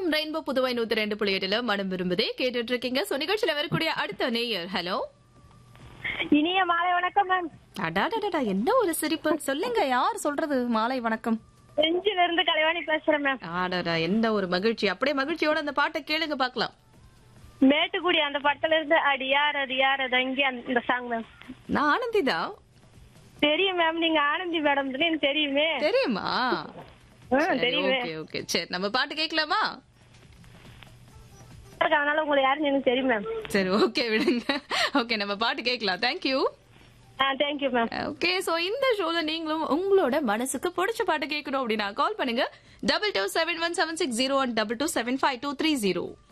FM rainbow Puduvai நூத்தி ரெண்டு புள்ளி எட்டுல மனம் விரும்புதே கேட்டுட்டு இருக்கீங்க சோ நிகழ்ச்சியில வரக்கூடிய அடுத்த நேயர் ஹலோ இனிய மாலை வணக்கம் மேம் அடாடா என்ன ஒரு சிரிப்பு சொல்லுங்க யார் சொல்றது மாலை வணக்கம் செஞ்சில இருந்து கலைவாணி பேசுறேன் மேம் ஆடாடா என்ன ஒரு மகிழ்ச்சி அப்படியே மகிழ்ச்சியோட அந்த பாட்டை கேளுங்க பாக்கலாம் மேட்டுக்குடி அந்த படத்துல இருந்து அடி யார் அது யார் அது அங்கே அந்த சாங் மேம் நான் ஆனந்தி தான் தெரியும் மேம் நீங்க ஆனந்தி மேடம் எனக்கு தெரியுமே தெரியுமா ஆ, சரி, தெரியுமே ஓகே ஓகே சரி நம்ம பாட்டு கேட்கலாமா அதனால உங்களுக்கு யாருன்னு எனக்கு தெரியும் மேம் சரி ஓகே விடுங்க ஓகே நம்ம பாட்டு கேட்கலாம் தேங்க்யூ ஆ தேங்க்யூ மேம் ஓகே சோ இந்த ஷோல நீங்களும் உங்களோட மனசுக்கு பிடிச்ச பாட்டு கேட்கணும் அப்படின்னா கால் பண்ணுங்க double two seven one seven six zero one double two seven five two three zero